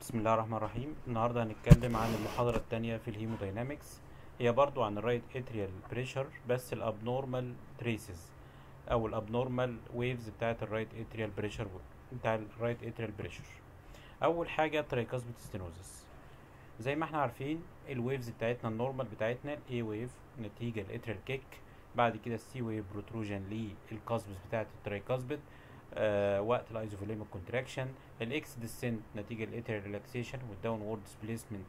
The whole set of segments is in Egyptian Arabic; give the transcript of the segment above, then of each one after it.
بسم الله الرحمن الرحيم النهارده هنتكلم عن المحاضرة التانية في الهيموداينامكس هي برضو عن الرايت اتريال بريشر بس الابنورمال تريسز او الابنورمال ويفز بتاعت الرايت اتريال بريشر بتاع الرايت اتريال بريشر اول حاجة ترايكاسبيد ستينوزس زي ما احنا عارفين الويفز بتاعتنا النورمال بتاعتنا الاي ويف نتيجة الاتريال كيك بعد كده السي ويف بروتروجن للكاسبس بتاعت الترايكاسبيد آه وقت الايزوفوليميك كونتراكشن الاكس ديسنت نتيجه الاتريال ريلاكسيشن والداون وورد ديسبيسمنت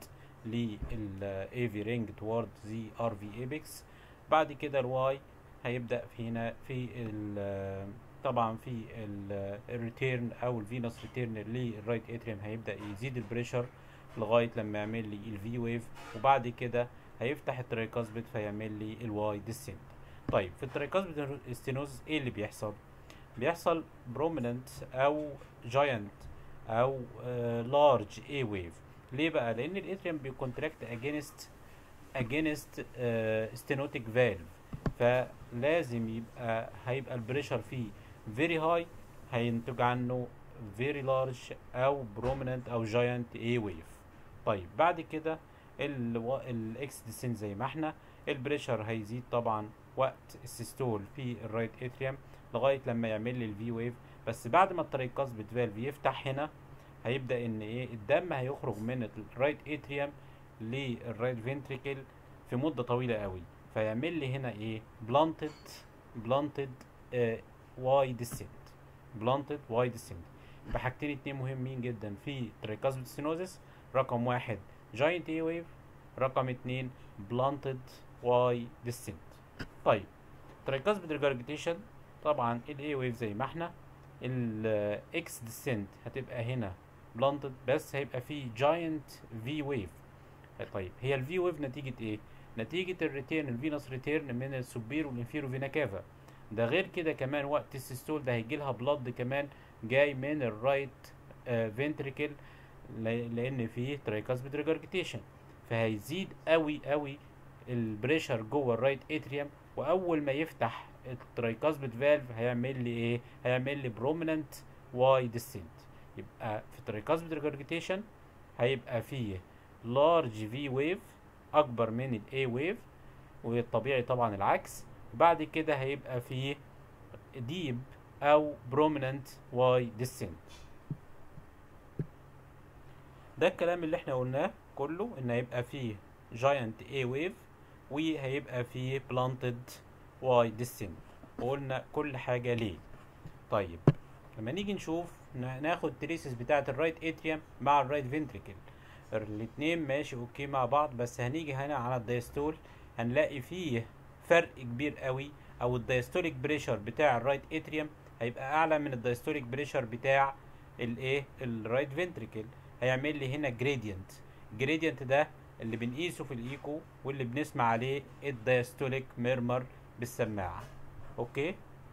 للاي في رينج توارد زي ار في ايبكس بعد كده الواي هيبدا في هنا في ال طبعا في الريتيرن او الفينوس ريتيرن للرايت اتريوم هيبدا يزيد البريشر لغايه لما يعمل لي الفي ويف وبعد كده هيفتح الترايكاسبيد فيعمل لي الواي ديسنت طيب في الترايكاسبيد ستينوز ايه اللي بيحصل بيحصل بروميننت او جاينت او لارج اي ويف ليه بقى لان الاتريوم بيكونتراكت اجينست اجينست ستينوتيك فالف فلازم يبقى هيبقى البريشر فيه فيري هاي هينتج عنه فيري لارج او بروميننت او جاينت اي ويف طيب بعد كده الاكس ديسنت زي ما احنا البريشر هيزيد طبعا وقت السيستول في الرايت اتريوم لغايه لما يعمل لي الفي ويف بس بعد ما التريكاسبيد فالف يفتح هنا هيبدا ان ايه الدم هيخرج من الرايت اتريوم للرايت فنتريكل في مده طويله قوي فيعمل لي هنا ايه بلانتد بلانتد واي ديسنت بلانتد واي ديسنت يبقى حاجتين اتنين مهمين جدا في تريكاسبيد ستينوزس رقم واحد جاينت اي ويف رقم اتنين بلانتد واي ديسنت طيب تريكاسبيد ريجارجيتيشن طبعا الاي ويف زي ما احنا الاكس ديسنت هتبقى هنا بلانتد بس هيبقى فيه جاينت في ويف طيب هي الفي ويف نتيجة ايه؟ نتيجة الريتيرن الفينوس ريتيرن من السوبير والانفيرو فينا كافا ده غير كده كمان وقت السيستول ده هيجي لها بلاد كمان جاي من الرايت آه فنتريكل لان فيه ترايكاسبيد ريجارجيتيشن فهيزيد قوي قوي البريشر جوه الرايت اتريوم واول ما يفتح الترايكاسبيد فالف هيعمل لي ايه هيعمل لي بروميننت واي ديسنت يبقى في الترايكاسبيد ريجارجيتيشن هيبقى فيه لارج في ويف اكبر من الاي ويف والطبيعي طبعا العكس بعد كده هيبقى فيه ديب او بروميننت واي ديسنت ده الكلام اللي احنا قلناه كله ان هيبقى فيه جاينت اي ويف وهيبقى فيه بلانتد واي ديسنت وقلنا كل حاجة ليه طيب لما نيجي نشوف ناخد تريسز بتاعة الرايت اتريوم مع الرايت فنتريكل الاتنين ماشي اوكي مع بعض بس هنيجي هنا على الدايستول هنلاقي فيه فرق كبير قوي او الدايستوليك بريشر بتاع الرايت اتريوم هيبقى اعلى من الدايستوليك بريشر بتاع الايه الرايت فنتريكل هيعمل لي هنا جريدينت الجريدينت ده اللي بنقيسه في الايكو واللي بنسمع عليه الدايستوليك ميرمر بالسماعة اوكي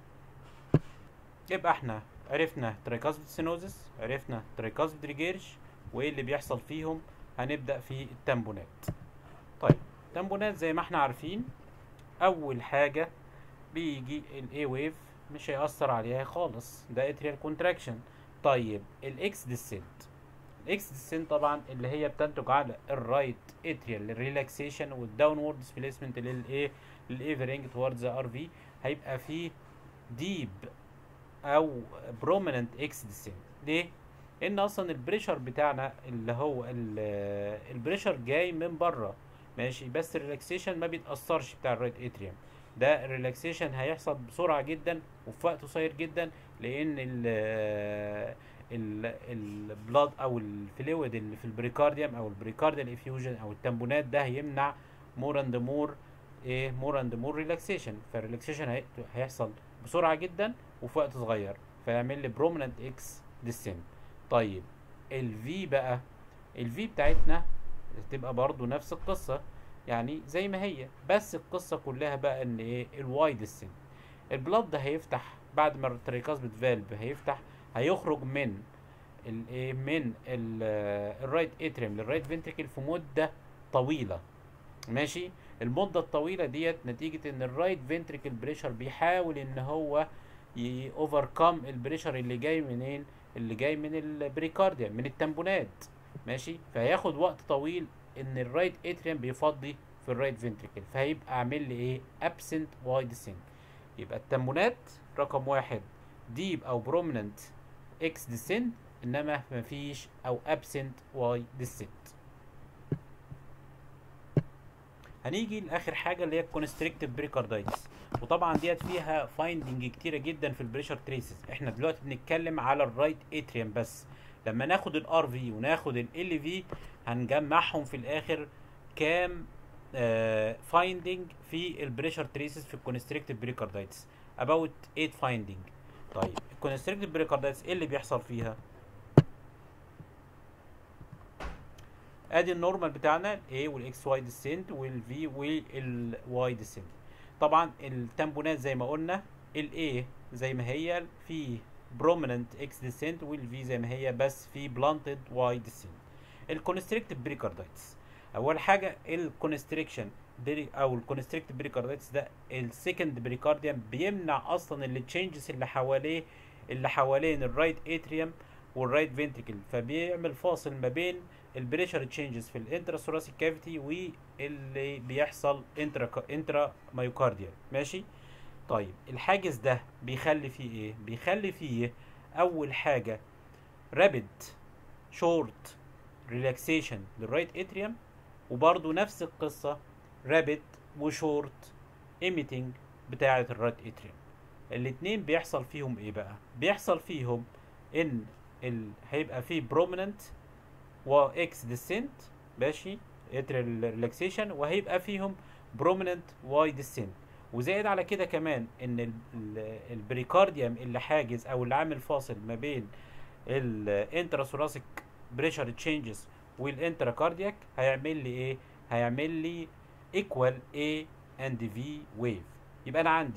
يبقى احنا عرفنا ترايكاسبيد سينوزس عرفنا ترايكاسبيد ريجيرش وايه اللي بيحصل فيهم هنبدأ في التامبونات طيب التامبونات زي ما احنا عارفين اول حاجة بيجي الاي ويف مش هيأثر عليها خالص ده اتريال كونتراكشن طيب الاكس ديسنت الاكس ديسنت طبعا اللي هي بتنتج على الرايت اتريال الريلاكسيشن والداونورد ديسبيسمنت للايه للايفرينج توردز ار في هيبقى فيه ديب او بروميننت اكس ديسنت ليه لان اصلا البريشر بتاعنا اللي هو البريشر جاي من بره ماشي بس الريلاكسيشن ما بيتاثرش بتاع الرايت اتريوم ده الريلاكسيشن هيحصل بسرعه جدا وفي وقت قصير جدا لان ال البلاد او الفلويد اللي في البريكارديوم او البريكارديال افيوجن او التمبونات ده هيمنع مور اند مور ايه مور اند مور ريلاكسيشن فالريلاكسيشن هيحصل بسرعه جدا وفي وقت صغير فيعمل لي بروميننت اكس ديسنت طيب الفي بقى الفي بتاعتنا تبقى برضو نفس القصه يعني زي ما هي بس القصه كلها بقى ان ايه الواي ديسنت البلاد ده هيفتح بعد ما التريكاسبيد فالف هيفتح هيخرج من الايه من الرايت اتريم للرايت فنتريكل في مده طويله ماشي المده الطويله ديت نتيجه ان الرايت فنتريكل بريشر بيحاول ان هو اوفركم البريشر اللي جاي منين اللي جاي من البريكارديا من التمبونات ماشي فهياخد وقت طويل ان الرايت اتريم بيفضي في الرايت فنتريكل فهيبقى عامل لي ايه ابسنت واي ديسنت يبقى التمونات رقم واحد ديب او برومننت اكس ديسنت انما مفيش او ابسنت واي ديسنت هنيجي لاخر حاجه اللي هي الكونستريكتيف بريكاردايتس وطبعا ديت فيها فايندنج كتيره جدا في البريشر تريسز احنا دلوقتي بنتكلم على الرايت اتريم بس لما ناخد الار في وناخد ال في هنجمعهم في الاخر كام فايندنج في البريشر تريسز في الكونستريكتيف بريكاردايتس about 8 فايندنج طيب الكونستريكتيف بريكاردايتس ايه اللي بيحصل فيها ادي النورمال بتاعنا A والاكس واي ديسنت والفي والواي ديسنت طبعا التامبونات زي ما قلنا الاي زي ما هي في بروميننت اكس ديسنت والفي زي ما هي بس في بلانتد واي ديسنت الكونستريكتيف بريكاردايتس اول حاجه الكونستريكشن بري او الكونستريكتيف بريكاردايتس ده السكند بريكارديوم بيمنع اصلا التشينجز اللي حواليه اللي حوالين الرايت اتريوم والرايت فنتريكل فبيعمل فاصل ما بين البريشر تشينجز في الانتراسوراسيك كافيتي واللي بيحصل انترا انترا مايوكارديال ماشي طيب الحاجز ده بيخلي فيه ايه بيخلي فيه اول حاجه رابيد شورت ريلاكسيشن للرايت اتريوم وبرضه نفس القصه رابيد وشورت ايميتنج بتاعه الرايت اتريوم الاتنين بيحصل فيهم ايه بقى بيحصل فيهم ان ال... هيبقى فيه بروميننت واكس ديسنت ماشي اتريال ريلاكسيشن وهيبقى فيهم بروميننت واي ديسنت وزائد على كده كمان ان البريكارديوم اللي حاجز او اللي عامل فاصل ما بين الانتراسوراسيك بريشر تشينجز والانترا كاردياك هيعمل لي ايه هيعمل لي ايكوال A اند في ويف يبقى انا عندي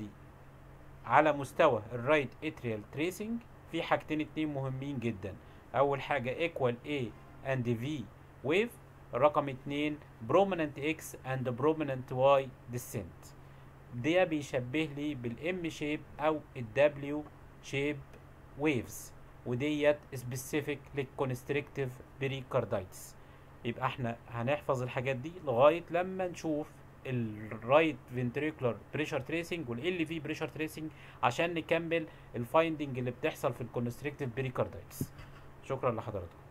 على مستوى الرايت اتريال تريسنج في حاجتين اتنين مهمين جدا اول حاجه ايكوال A اند في ويف رقم اتنين بروميننت اكس اند بروميننت واي ديسنت ده بيشبه لي بالام شيب او الدبليو شيب ويفز وديت سبيسيفيك للكونستريكتيف بريكاردايتس يبقى احنا هنحفظ الحاجات دي لغايه لما نشوف الرايت فنتريكولار بريشر تريسنج والال في بريشر تريسنج عشان نكمل الفايندنج اللي بتحصل في الكونستريكتيف بريكاردايتس شكرا لحضراتكم